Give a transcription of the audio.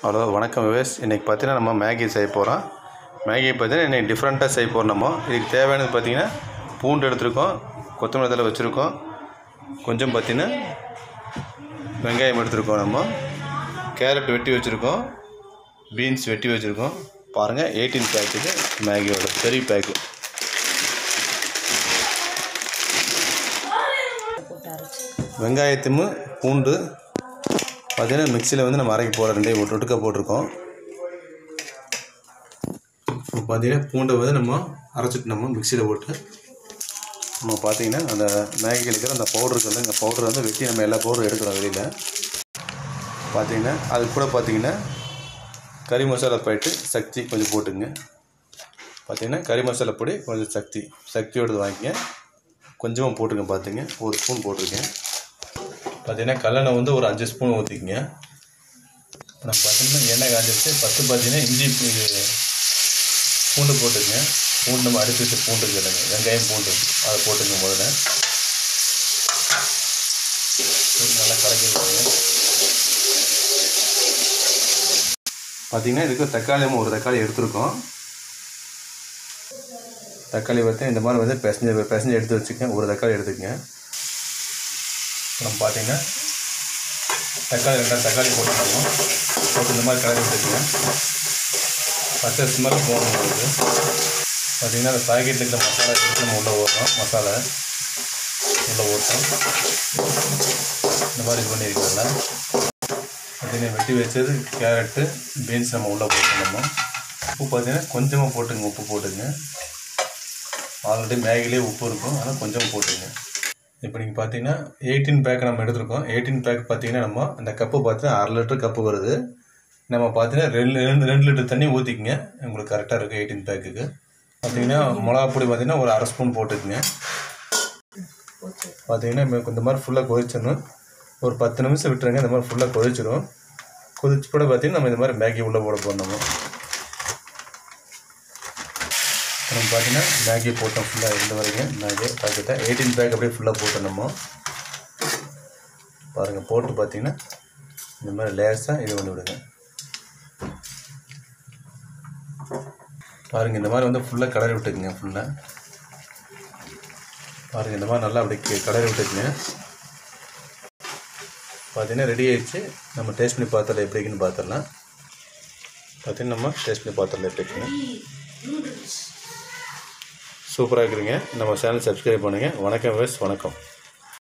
hello வணக்கம் wives இன்றைக்கி பார்த்தீங்கன்னா நம்ம மேகி செய்ய போகிறோம் மேகி பார்த்தீங்கன்னா இன்றைக்கி டிஃப்ரெண்ட்டாக செய்ய போகிறோம் நம்ம இதுக்கு தேவையானது பார்த்தீங்கன்னா பூண்டு எடுத்திருக்கோம் கொத்தமல்லி தலை வச்சுருக்கோம் கொஞ்சம் பார்த்தீங்கன்னா வெங்காயம் எடுத்திருக்கோம் நம்ம கேரட் வெட்டி வச்சுருக்கோம் பீன்ஸ் வெட்டி வச்சுருக்கோம் பாருங்கள் எயிட்டீன் பேக்குக்கு மேகியோட பெரிய பேக்கு வெங்காயத்தும் பூண்டு பார்த்தீங்கன்னா மிக்சியில் வந்து நம்ம அரைக்க போகிற ரெண்டையும் போட்டு ஒட்டுக்கா போட்டிருக்கோம் இப்போ பார்த்தீங்கன்னா பூண்டை வந்து நம்ம அரைச்சிட்டு நம்ம மிக்சியில் போட்டு நம்ம பார்த்தீங்கன்னா அந்த மேகியில் இருக்கிற அந்த பவுடர் இருக்குது அந்த பவுடர் வந்து வெட்டி நம்ம எல்லா பவுடரும் எடுக்கிறோம் வெளியில் பார்த்தீங்கன்னா அது கூட பார்த்தீங்கன்னா கறி மசாலா போயிட்டு சக்தி கொஞ்சம் போட்டுங்க பார்த்தீங்கன்னா கறி மசாலா பொடி கொஞ்சம் சக்தி சக்தியோடது வாங்கிங்க கொஞ்சமாக போட்டுங்க பார்த்துங்க ஒரு ஸ்பூன் போட்டிருக்கேன் பார்த்தீங்கன்னா கல்லெண்ணெய் வந்து ஒரு அஞ்சு ஸ்பூன் ஊற்றிக்கங்க நம்ம பார்த்தீங்கன்னா எண்ணெய் காஞ்சிருச்சு ஃபஸ்ட்டு பார்த்தீங்கன்னா இஞ்சி இது பூண்டு போட்டுங்க பூண்டு நம்ம அடிச்சு வச்சு பூண்டு இல்லைங்க வெங்காயம் பூண்டு அதை போட்டுங்க முதல்ல போட்டு நல்லா கலக்கிடுவாங்க பார்த்தீங்கன்னா இதுக்கு தக்காளி நம்ம ஒரு தக்காளி எடுத்திருக்கோம் தக்காளி பார்த்து இந்த மாதிரி வந்து பிசைஞ்சு பிசைஞ்சு எடுத்து வச்சுக்கங்க ஒரு தக்காளி எடுத்துக்கங்க நம்ம பார்த்தீங்கன்னா தக்காளி ரெண்டாவது தக்காளி போட்டுக்கணும் போட்டு இந்த மாதிரி கலரி விட்டுக்குங்க பச்சை ஸ்மெல் போகணும் உங்களுக்கு பார்த்தீங்கன்னா அந்த பாக்கெட்டில் இருக்கிற மசாலா எடுத்து நம்ம உள்ளே ஓடுறோம் மசாலா உள்ளே ஓட்டோம் இந்த மாதிரி இது பண்ணியிருக்கிறதுல பார்த்தீங்கன்னா வெட்டி வச்சது கேரட்டு பீன்ஸ் நம்ம உள்ளே போட்டோம் நம்ம உப்பு பார்த்தீங்கன்னா கொஞ்சமாக போட்டுங்க உப்பு போட்டுங்க ஆல்ரெடி மேகிலே உப்பு இருக்கும் ஆனால் கொஞ்சமாக போட்டுங்க இப்போ நீங்கள் பார்த்தீங்கன்னா எயிட்டீன் பேக் நம்ம எடுத்திருக்கோம் எயிட்டீன் பேக் பார்த்தீங்கன்னா நம்ம அந்த கப்பு பார்த்தீங்கன்னா அரை லிட்டர் கப்பு வருது நம்ம பார்த்தீங்கன்னா ரெண்டு ரெண்டு ரெண்டு லிட்டர் தண்ணி ஊற்றிக்கங்க உங்களுக்கு கரெக்டாக இருக்குது எயிட்டீன் பேக்குக்கு பார்த்தீங்கன்னா மிளகா பொடி பார்த்தீங்கன்னா ஒரு அரை ஸ்பூன் போட்டுக்குங்க பார்த்தீங்கன்னா இப்போ இந்த மாதிரி ஃபுல்லாக கொதிச்சிடணும் ஒரு பத்து நிமிஷம் விட்டுருங்க இந்த மாதிரி ஃபுல்லாக கொதிச்சிடும் கொதிச்சு கூட பார்த்தீங்கன்னா நம்ம இந்த மாதிரி மேகி உள்ளே போட போகிறோம் நம்ம நம்ம பார்த்தீங்கன்னா மேகி போட்டோம் ஃபுல்லாக இருந்த வரைக்கும் மேகி பாக்கெட்டை எயிட்டீன் பேக் அப்படியே ஃபுல்லாக போட்டோம் நம்ம பாருங்கள் போட்டு பார்த்தீங்கன்னா இந்த மாதிரி லேஸாக இது பண்ணி விடுங்க பாருங்கள் இந்த மாதிரி வந்து ஃபுல்லாக கலரி விட்டுக்குங்க ஃபுல்லாக பாருங்கள் இந்த மாதிரி நல்லா அப்படி கலரி விட்டுக்குங்க பார்த்தீங்கன்னா ரெடி ஆயிடுச்சு நம்ம டேஸ்ட் பண்ணி பார்த்துடலாம் எப்படி இருக்குன்னு பார்த்துடலாம் பார்த்தீங்கன்னா நம்ம டேஸ்ட் பண்ணி பார்த்துடலாம் எப்படி இருக்குன்னு சூப்பராக இருக்கிறீங்க நம்ம சேனல் சப்ஸ்கிரைப் பண்ணுங்கள் வணக்கம் வேஸ் வணக்கம்